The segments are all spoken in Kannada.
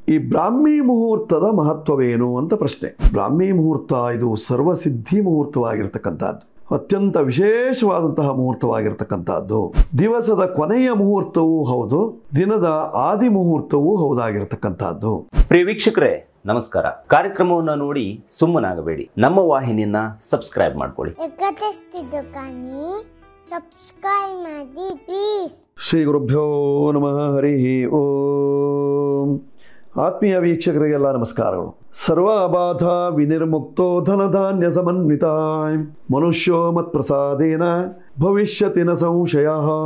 ಈ ಬ್ರಾಹ್ಮಿ ಮುಹೂರ್ತದ ಮಹತ್ವವೇನು ಅಂತ ಪ್ರಶ್ನೆ ಬ್ರಾಹ್ಮಿ ಮುಹೂರ್ತ ಇದು ಸರ್ವಸಿದ್ಧಿ ಮುಹೂರ್ತವಾಗಿರ್ತಕ್ಕಂಥದ್ದು ಅತ್ಯಂತ ವಿಶೇಷವಾದಂತಹ ಮುಹೂರ್ತವಾಗಿರ್ತಕ್ಕಂಥದ್ದು ದಿವಸದ ಕೊನೆಯ ಮುಹೂರ್ತವೂ ಹೌದು ದಿನದ ಆದಿ ಮುಹೂರ್ತವೂ ಹೌದಾಗಿರ್ತಕ್ಕಂಥದ್ದು ಪ್ರಿಯ ವೀಕ್ಷಕರೇ ನಮಸ್ಕಾರ ಕಾರ್ಯಕ್ರಮವನ್ನು ನೋಡಿ ಸುಮ್ಮನಾಗಬೇಡಿ ನಮ್ಮ ವಾಹಿನಿಯನ್ನ ಸಬ್ಸ್ಕ್ರೈಬ್ ಮಾಡ್ಕೊಳ್ಳಿ ಎಕತೆಸ್ತಿದ್ದು ಕಾನಿ ಸಬ್ಸ್ಕ್ರೈಬ್ ಮಾಡಿ ಪ್ಲೀಸ್ ಶ್ರೀ ಗುರುಭ್ಯೋ ನಮಃ ಹರಿ ಓಂ ಆತ್ಮೀಯ ವೀಕ್ಷಕರಿಗೆಲ್ಲ ನಮಸ್ಕಾರಗಳು ಸರ್ವ ಅಬಾಧ ವಿನಿರ್ಮುಕ್ತೋ ಧನಧಾನ್ಯ ಸಮನ್ವಿತ ಮನುಷ್ಯೋ ಮತ್ಪ್ರಸಾದೇನ ಭವಿಷ್ಯತಿ ನ ಸಂಶಯ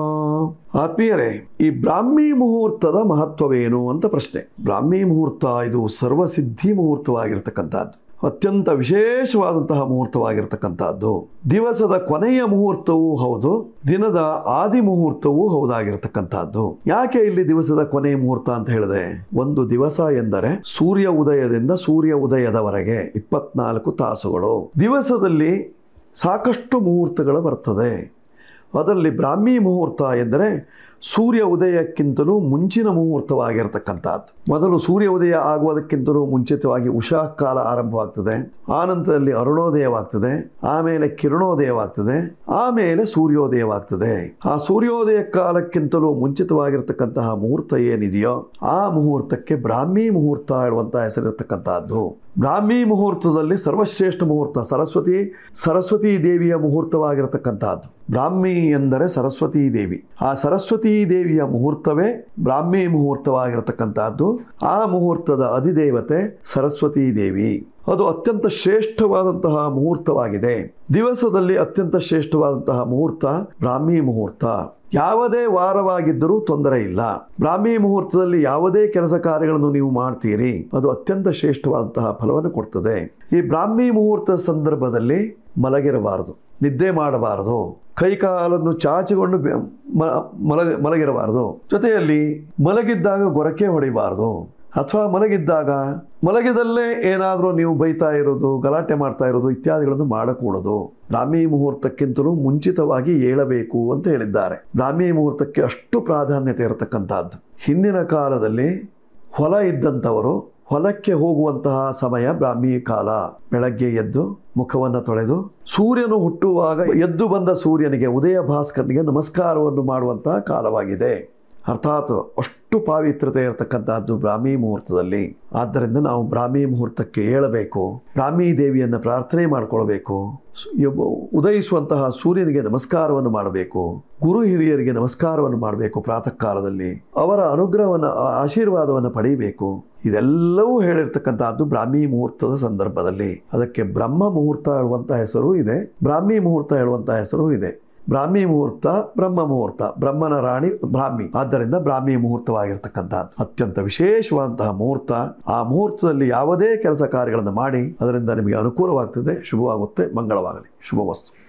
ಆತ್ಮೀಯರೇ ಈ ಬ್ರಾಹ್ಮಿ ಮುಹೂರ್ತದ ಮಹತ್ವವೇನು ಅಂತ ಪ್ರಶ್ನೆ ಬ್ರಾಹ್ಮಿ ಮುಹೂರ್ತ ಇದು ಸರ್ವಸಿದ್ಧಿ ಮುಹೂರ್ತವಾಗಿರ್ತಕ್ಕಂಥದ್ದು ಅತ್ಯಂತ ವಿಶೇಷವಾದಂತಹ ಮುಹೂರ್ತವಾಗಿರ್ತಕ್ಕಂಥದ್ದು ದಿವಸದ ಕೊನೆಯ ಮುಹೂರ್ತವೂ ಹೌದು ದಿನದ ಆದಿ ಮುಹೂರ್ತವೂ ಹೌದಾಗಿರ್ತಕ್ಕಂಥದ್ದು ಯಾಕೆ ಇಲ್ಲಿ ದಿವಸದ ಕೊನೆಯ ಮುಹೂರ್ತ ಅಂತ ಹೇಳಿದೆ ಒಂದು ದಿವಸ ಎಂದರೆ ಸೂರ್ಯ ಉದಯದಿಂದ ಸೂರ್ಯ ಉದಯದವರೆಗೆ ಇಪ್ಪತ್ನಾಲ್ಕು ತಾಸುಗಳು ದಿವಸದಲ್ಲಿ ಸಾಕಷ್ಟು ಮುಹೂರ್ತಗಳು ಬರ್ತದೆ ಅದರಲ್ಲಿ ಬ್ರಾಹ್ಮಿ ಮುಹೂರ್ತ ಎಂದರೆ ಸೂರ್ಯ ಉದಯಕ್ಕಿಂತಲೂ ಮುಂಚಿನ ಮುಹೂರ್ತವಾಗಿರತಕ್ಕಂಥದ್ದು ಮೊದಲು ಸೂರ್ಯ ಉದಯ ಆಗುವುದಕ್ಕಿಂತಲೂ ಮುಂಚಿತವಾಗಿ ಉಷಾ ಕಾಲ ಆರಂಭವಾಗ್ತದೆ ಆನಂತರದಲ್ಲಿ ಅರುಣೋದಯವಾಗ್ತದೆ ಆಮೇಲೆ ಕಿರಣೋದಯವಾಗ್ತದೆ ಆಮೇಲೆ ಸೂರ್ಯೋದಯವಾಗ್ತದೆ ಆ ಸೂರ್ಯೋದಯ ಕಾಲಕ್ಕಿಂತಲೂ ಮುಂಚಿತವಾಗಿರ್ತಕ್ಕಂತಹ ಮುಹೂರ್ತ ಏನಿದೆಯೋ ಆ ಮುಹೂರ್ತಕ್ಕೆ ಬ್ರಾಹ್ಮಿ ಮುಹೂರ್ತ ಹೇಳುವಂತಹ ಹೆಸರಿರ್ತಕ್ಕಂಥದ್ದು ಬ್ರಾಹ್ಮಿ ಮುಹೂರ್ತದಲ್ಲಿ ಸರ್ವಶ್ರೇಷ್ಠ ಮುಹೂರ್ತ ಸರಸ್ವತಿ ಸರಸ್ವತಿ ದೇವಿಯ ಮುಹೂರ್ತವಾಗಿರತಕ್ಕಂಥದ್ದು ಬ್ರಾಹ್ಮಿ ಎಂದರೆ ಸರಸ್ವತಿ ದೇವಿ ಆ ಸರಸ್ವತಿ ದೇವಿಯ ಮುಹೂರ್ತವೇ ಬ್ರಾಹ್ಮಿ ಮುಹೂರ್ತವಾಗಿರತಕ್ಕಂಥದ್ದು ಆ ಮುಹೂರ್ತದ ಅಧಿದೇವತೆ ಸರಸ್ವತಿ ದೇವಿ ಅದು ಅತ್ಯಂತ ಶ್ರೇಷ್ಠವಾದಂತಹ ಮುಹೂರ್ತವಾಗಿದೆ ದಿವಸದಲ್ಲಿ ಅತ್ಯಂತ ಶ್ರೇಷ್ಠವಾದಂತಹ ಮುಹೂರ್ತ ಬ್ರಾಹ್ಮಿ ಮುಹೂರ್ತ ಯಾವುದೇ ವಾರವಾಗಿದ್ದರೂ ತೊಂದರೆ ಇಲ್ಲ ಬ್ರಾಹ್ಮಿ ಮುಹೂರ್ತದಲ್ಲಿ ಯಾವುದೇ ಕೆಲಸ ಕಾರ್ಯಗಳನ್ನು ನೀವು ಮಾಡ್ತೀರಿ ಅದು ಅತ್ಯಂತ ಶ್ರೇಷ್ಠವಾದಂತಹ ಫಲವನ್ನು ಕೊಡ್ತದೆ ಈ ಬ್ರಾಹ್ಮಿ ಮುಹೂರ್ತ ಸಂದರ್ಭದಲ್ಲಿ ಮಲಗಿರಬಾರದು ನಿದ್ದೆ ಮಾಡಬಾರದು ಕೈಕಾಲನ್ನು ಚಾಚಿಕೊಂಡು ಬೆ- ಮ- ಮಲಗ ಮಲಗಿರಬಾರದು ಜೊತೆಯಲ್ಲಿ ಮಲಗಿದ್ದಾಗ ಗೊರಕೆ ಹೊಡಿಬಾರದು ಅಥವಾ ಮಲಗಿದ್ದಾಗ ಮಲಗಿದಲ್ಲೇ ಏನಾದರೂ ನೀವು ಬೈತಾ ಇರೋದು ಗಲಾಟೆ ಮಾಡ್ತಾ ಇರೋದು ಇತ್ಯಾದಿಗಳನ್ನು ಮಾಡಕೂಡದು ಬ್ರಾಹ್ಮಿ ಮುಹೂರ್ತಕ್ಕಿಂತಲೂ ಮುಂಚಿತವಾಗಿ ಏಳಬೇಕು ಅಂತ ಹೇಳಿದ್ದಾರೆ ಬ್ರಾಹ್ಮಿ ಮುಹೂರ್ತಕ್ಕೆ ಅಷ್ಟು ಪ್ರಾಧಾನ್ಯತೆ ಇರತಕ್ಕಂಥದ್ದು ಹಿಂದಿನ ಕಾಲದಲ್ಲಿ ಹೊಲ ಇದ್ದಂಥವರು ಹೊಲಕ್ಕೆ ಹೋಗುವಂತಹ ಸಮಯ ಬ್ರಾಹ್ಮಿ ಕಾಲ ಬೆಳಗ್ಗೆ ಎದ್ದು ಮುಖವನ್ನು ತೊಳೆದು ಸೂರ್ಯನು ಹುಟ್ಟುವಾಗ ಎದ್ದು ಬಂದ ಸೂರ್ಯನಿಗೆ ಉದಯ ಭಾಸ್ಕರನಿಗೆ ನಮಸ್ಕಾರವನ್ನು ಮಾಡುವಂತಹ ಕಾಲವಾಗಿದೆ ಅರ್ಥಾತ್ ಅಷ್ಟು ಪಾವಿತ್ರತೆ ಇರತಕ್ಕಂತಹದ್ದು ಬ್ರಾಹ್ಮಿ ಮುಹೂರ್ತದಲ್ಲಿ ಆದ್ದರಿಂದ ನಾವು ಬ್ರಾಹ್ಮಿ ಮುಹೂರ್ತಕ್ಕೆ ಏಳಬೇಕು ಬ್ರಾಹ್ಮಿ ದೇವಿಯನ್ನು ಪ್ರಾರ್ಥನೆ ಮಾಡಿಕೊಳ್ಬೇಕು ಸು- ಯೊ- ಉದಯಿಸುವಂತಹ ಸೂರ್ಯನಿಗೆ ನಮಸ್ಕಾರವನ್ನು ಮಾಡಬೇಕು ಗುರು ಹಿರಿಯರಿಗೆ ನಮಸ್ಕಾರವನ್ನು ಮಾಡಬೇಕು ಪ್ರಾತಃ ಕಾಲದಲ್ಲಿ ಅವರ ಅನುಗ್ರಹವನ್ನು ಆ- ಆಶೀರ್ವಾದವನ್ನು ಪಡೆಯಬೇಕು ಇದೆಲ್ಲವೂ ಹೇಳಿರ್ತಕ್ಕಂಥದ್ದು ಬ್ರಾಹ್ಮಿ ಮುಹೂರ್ತದ ಸಂದರ್ಭದಲ್ಲಿ ಅದಕ್ಕೆ ಬ್ರಹ್ಮ ಮುಹೂರ್ತ ಹೇಳುವಂಥ ಹೆಸರು ಇದೆ ಬ್ರಾಹ್ಮಿ ಮುಹೂರ್ತ ಹೇಳುವಂಥ ಹೆಸರು ಇದೆ ಬ್ರಾಹ್ಮಿ ಮುಹೂರ್ತ ಬ್ರಹ್ಮ ಮುಹೂರ್ತ ಬ್ರಹ್ಮನ ರಾಣಿ ಬ್ರಾಹ್ಮಿ ಆದ್ದರಿಂದ ಬ್ರಾಹ್ಮಿ ಮುಹೂರ್ತವಾಗಿರ್ತಕ್ಕಂಥದ್ದು ಅತ್ಯಂತ ವಿಶೇಷವಾದಂತಹ ಮುಹೂರ್ತ ಆ ಮುಹೂರ್ತದಲ್ಲಿ ಯಾವುದೇ ಕೆಲಸ ಕಾರ್ಯಗಳನ್ನು ಮಾಡಿ ಅದರಿಂದ ನಿಮಗೆ ಅನುಕೂಲವಾಗ್ತದೆ ಶುಭವಾಗುತ್ತೆ ಮಂಗಳವಾಗಲಿ ಶುಭ ವಸ್ತು